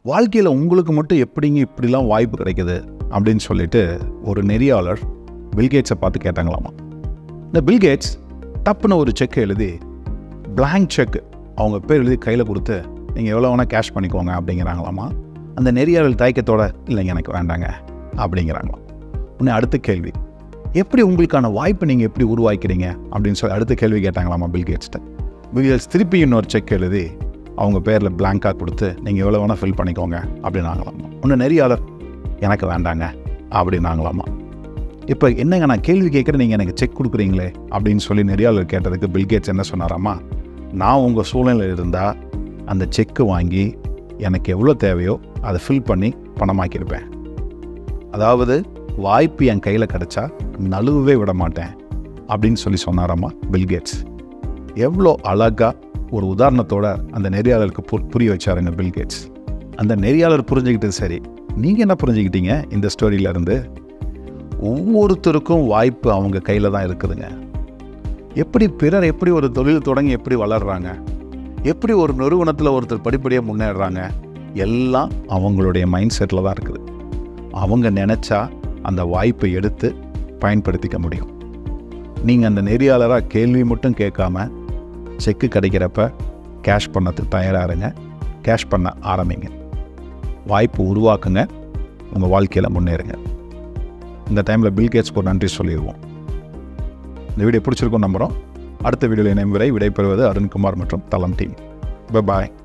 வாழ்க்கையில் உங்களுக்கு மட்டும் எப்படிங்க இப்படிலாம் வாய்ப்பு கிடைக்குது அப்படின்னு சொல்லிட்டு ஒரு நெறியாளர் பில்கேட்ஸை பார்த்து கேட்டாங்களாமா இந்த பில்கேட்ஸ் டப்புன்னு ஒரு செக் எழுதி blank செக் அவங்க பேர் எழுதி கையில் கொடுத்து நீங்கள் எவ்வளோ வேணால் கேஷ் பண்ணிக்கோங்க அப்படிங்கிறாங்களாமா அந்த நெறியாளர் தயக்கத்தோட இல்லைங்க எனக்கு வேண்டாங்க அப்படிங்கிறாங்களாம் உடனே அடுத்த கேள்வி எப்படி உங்களுக்கான வாய்ப்பு நீங்கள் எப்படி உருவாக்கிறீங்க அப்படின்னு சொல்லி அடுத்த கேள்வி கேட்டாங்களாமா பில்கேட்ஸ்கிட்ட பில்கேட்ஸ் திருப்பி இன்னொரு செக் எழுதி அவங்க பேரில் பிளாங்காக கொடுத்து நீங்கள் எவ்வளோ வேணால் ஃபில் பண்ணிக்கோங்க அப்படின்னாங்களாமா ஒன்று நெறியாளர் எனக்கு வேண்டாங்க அப்படின்னாங்களாமா இப்போ என்னங்க நான் கேள்வி கேட்குறேன் நீங்கள் எனக்கு செக் கொடுக்குறீங்களே அப்படின்னு சொல்லி நெறியாளர் கேட்டதுக்கு பில்கேட்ஸ் என்ன சொன்னாராமா நான் உங்கள் சூழ்நிலையில் இருந்தால் அந்த செக்கு வாங்கி எனக்கு எவ்வளோ தேவையோ அதை ஃபில் பண்ணி பணமாக்கியிருப்பேன் அதாவது வாய்ப்பு என் கையில் கிடச்சா நழுவவே விட மாட்டேன் அப்படின்னு சொல்லி சொன்னாராமா பில்கேட்ஸ் எவ்வளோ அழகாக ஒரு உதாரணத்தோட அந்த நெறியாளருக்கு பு புரிய வச்சாருங்க பில்கேட்ஸ் அந்த நெறியாளர் புரிஞ்சுக்கிட்டது சரி நீங்கள் என்ன புரிஞ்சுக்கிட்டீங்க இந்த ஸ்டோரியிலேருந்து ஒவ்வொருத்தருக்கும் வாய்ப்பு அவங்க கையில் தான் இருக்குதுங்க எப்படி பிறர் எப்படி ஒரு தொழில் தொடங்கி எப்படி வளர்றாங்க எப்படி ஒரு நிறுவனத்தில் ஒருத்தர் படிப்படியாக முன்னேறுறாங்க எல்லாம் அவங்களுடைய மைண்ட் செட்டில் தான் இருக்குது அவங்க நினச்சா அந்த வாய்ப்பை எடுத்து பயன்படுத்திக்க முடியும் நீங்கள் அந்த நெறியாளராக கேள்வி மட்டும் கேட்காம செக்கு கிடைக்கிறப்ப கேஷ் பண்ணதுக்கு தயாராக இருங்க கேஷ் பண்ண ஆரம்பிங்க வாய்ப்பு உருவாக்குங்க உங்கள் வாழ்க்கையில் முன்னேறுங்க இந்த டைமில் பில்கேட்ஸ்க்கு ஒரு நன்றி சொல்லிடுவோம் இந்த வீடியோ பிடிச்சிருக்கும் நம்புகிறோம் அடுத்த வீடியோவில் இணையும் வரை விடைபெறுவது அருண்குமார் மற்றும் தலம் டீம் பாய்